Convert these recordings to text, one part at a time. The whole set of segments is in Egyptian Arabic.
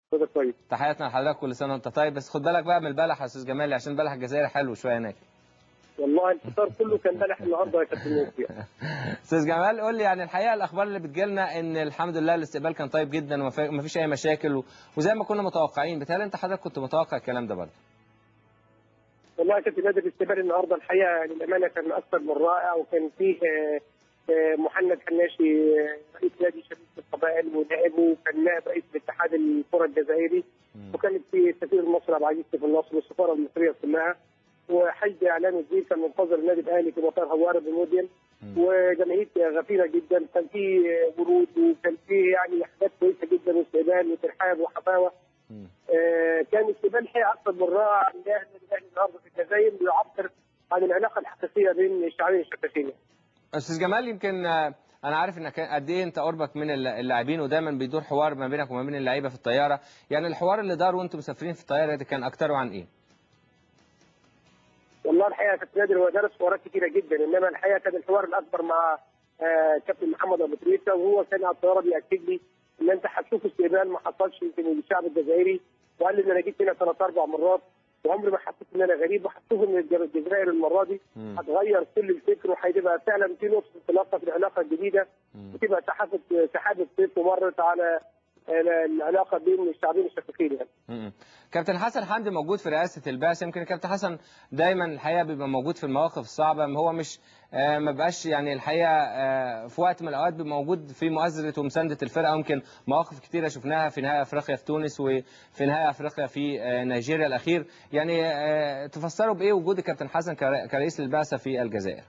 ده كويس تحياتنا لحضرتك كل سنه وانت طيب بس خد بالك بقى من البلح يا استاذ جمال عشان البلح الجزائري حلو شويه هناك والله الفطار كله كان بلح النهارده يا كابتن يوسف استاذ جمال قول لي يعني الحقيقه الاخبار اللي بتجيلنا ان الحمد لله الاستقبال كان طيب جدا وما فيش اي مشاكل و... وزي ما كنا متوقعين بتهيألي انت حضرتك كنت متوقع الكلام ده برضه والله يا كابتن نادي الاستقبال النهارده الحقيقه يعني الامانه كان اكثر من رائع وكان فيه آه، آه، محمد حناشي آه، رئيس نادي شباب القبائل ونائبه وكان نائب رئيس الاتحاد الكره الجزائري وكانت في السفير المصري عبد العزيز سيف النصر والسفاره المصريه كلها وحج اعلامي كبير كان منتظر النادي الاهلي في مطار هوارة بن وجماهير غفيره جدا كان في ورود وكان في يعني حاجات كويسه جدا واستقبال وترحاب وحفاوه آه، كان استقبال حقيقه اكثر من رائع للاهلي الاهلي النهارده في الجزائر بيعبر عن العلاقه الحقيقيه بين الشعبين الشقيقين استاذ جمال يمكن آه، انا عارف انك قد ايه انت قربك من الل- اللاعبين ودايما بيدور حوار ما بينك وما بين اللعيبه في الطياره يعني الحوار اللي دار وانتم مسافرين في الطياره ده كان اكتره عن ايه والله الحقيقه كابتن نادر هو درس حوارات كثيره جدا انما الحقيقه كان الحوار الاكبر مع آه، كابتن محمد ابو تريكه وهو كان على الطياره بياكد لي ان انت هتشوف استقبال ما حصلش يمكن للشعب الجزائري وقال لي ان انا جيت هنا ثلاث اربع مرات وعمري ما حسيت ان انا غريب وهتشوف ان الج- الجزائر المره دي مم. هتغير كل الفكر وهتبقى فعلا في نقطه انطلاقه في العلاقه الجديده مم. وتبقى سحابه سحابه صيف ومرت على آه، العلاقه بين الشعبين الشقيقين يعني. م-م. كابتن حسن حمدي موجود في رئاسه البعثه يمكن كابتن حسن دايما الحقيقه بيبقى موجود في المواقف الصعبه هو مش آه، ما بقاش يعني الحقيقه آه، في وقت من الاوقات بيبقى موجود في مؤازره ومسانده الفرقه يمكن مواقف كتيره شفناها في نهائي افريقيا في تونس وفي نهائي افريقيا في آه، نيجيريا الاخير يعني آه، تفسروا بايه وجود الكابتن حسن كر- كرئيس للبعثه في الجزائر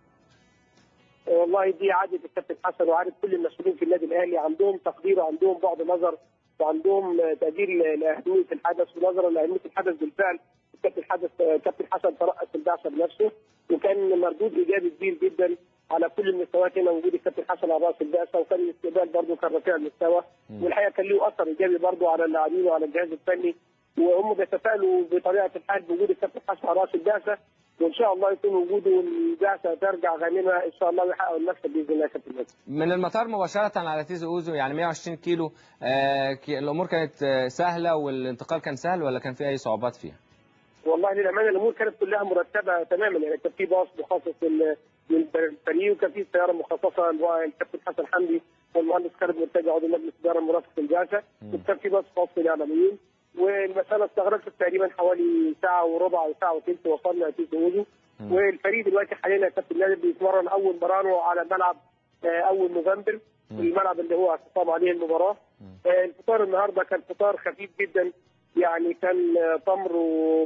والله دي عادة الكابتن حسن وعارف كل المسؤولين في النادي الاهلي عندهم تقدير وعندهم بعد نظر وعندهم تقدير لاهميه الحدث ونظرا لاهميه الحدث بالفعل الكابتن حدث كابتن حسن ترأس البعثه بنفسه وكان مردود ايجابي كبير جدا على كل المستويات هنا وجود الكابتن حسن على راس البعثه وكان الاستقبال برضه كان رفيع المستوى والحقيقه كان له اثر ايجابي برضه على اللاعبين وعلى الجهاز الفني وهم بيتفائلوا بطبيعه الحال بوجود الكابتن حسن على راس البعثه وان شاء الله يكون وجوده والبعثه ترجع غانمه ان شاء الله ويحققوا المكسب باذن الله يا كابتن نادر. من المطار مباشرة على تيزو اوزو يعني 120 كيلو آه، ك- الامور كانت آه، سهلة والانتقال كان سهل ولا كان في اي صعوبات فيها؟ والله للامانه الامور كانت كلها مرتبه تماما يعني كان في باص مخصص لل- للفريق وكان في سياره مخصصه للكابتن حسن حمدي والمهندس خالد مرتجى عضو مجلس الاداره المرافق للبعثه وكان في باص خاص للاعلاميين والمساله استغرقت تقريبا حوالي ساعه وربع او ساعه وثلث وصلنا تيزو اوزو مم. والفريق دلوقتي حاليا يا كابتن نادر بيتمرن اول مرانه على ملعب آه، اول نوفمبر مم. الملعب اللي هو اعتصام عليه المباراه مم. آه، الفطار النهارده كان فطار خفيف جدا يعني كان آه، تمر و...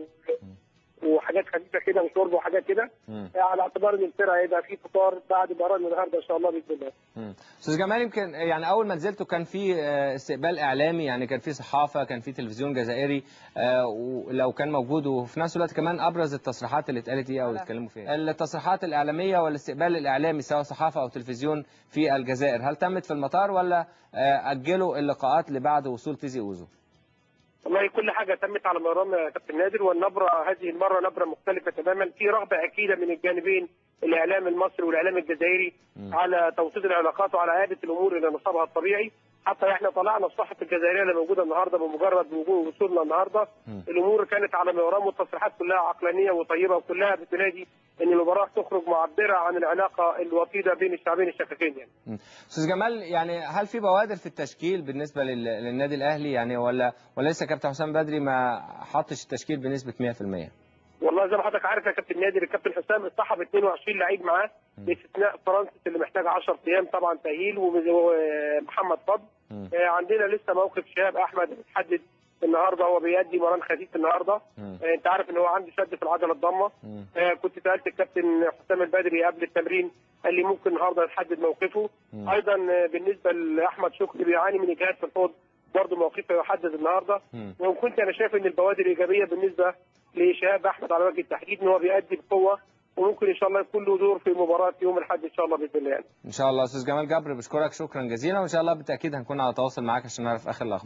وحاجات خفيفه كده وشرب وحاجات كده مم. آه، على اعتبار ان الفرقه هيبقى في فطار بعد مباراه النهارده ان شاء الله باذن الله مم. استاذ جمال يمكن يعني اول ما نزلتوا كان في آه، استقبال اعلامي يعني كان في صحافه كان في تلفزيون جزائري آه، ولو كان موجود وفي نفس الوقت كمان ابرز التصريحات اللي اتقالت ايه او اللي اتكلموا فيها التصريحات الاعلاميه والاستقبال الاعلامي سواء صحافه او تلفزيون في الجزائر هل تمت في المطار ولا آه، اجلوا اللقاءات لبعد وصول تيزي اوزو؟ والله كل حاجه تمت على مرام يا كابتن نادر والنبره هذه المره نبره مختلفه تماما في رغبه اكيده من الجانبين الاعلام المصري والاعلام الجزائري مم. على توطيد العلاقات وعلى اعاده الامور الى نصابها الطبيعي حتى احنا طلعنا الصحف الجزائريه اللي موجوده النهارده بمجرد وجود وصولنا النهارده مم. الامور كانت على مرام والتصريحات كلها عقلانيه وطيبه وكلها بتنادي ان المباراه تخرج معبره عن العلاقه الوطيده بين الشعبين الشقيقين يعني. مم. استاذ جمال يعني هل في بوادر في التشكيل بالنسبه لل- للنادي الاهلي يعني ولا ولا لسه كابتن حسام بدري ما حطش التشكيل بنسبه 100%؟ والله زي ما حضرتك عارف يا كابتن نادر الكابتن حسام اصطحب 22 لعيب معاه باستثناء فرانسيس اللي محتاج 10 ايام طبعا تاهيل ومز- ومحمد فضل مم. آه، عندنا لسه موقف شهاب احمد بيتحدد النهارده هو بيأدي مران خفيف النهارده مم. آه، انت عارف ان هو عنده شد في العضله الضامه مم. آه، كنت سالت الكابتن حسام البدري قبل التمرين قال لي ممكن النهارده يتحدد موقفه مم. ايضا آه، بالنسبه لاحمد شكري بيعاني من اجهاد في الحوض برضه موقفه يحدد النهارده مم. وكنت انا شايف ان البوادر ايجابيه بالنسبه لشهاب احمد على وجه التحديد ان هو بيأدي بقوه وممكن ان شاء الله يكون له دور في مباراه يوم الاحد ان شاء الله باذن الله يعني. ان شاء الله استاذ جمال جبر بشكرك شكرا جزيلا وان شاء الله بالتاكيد هنكون على تواصل معاك عشان نعرف اخر الاخبار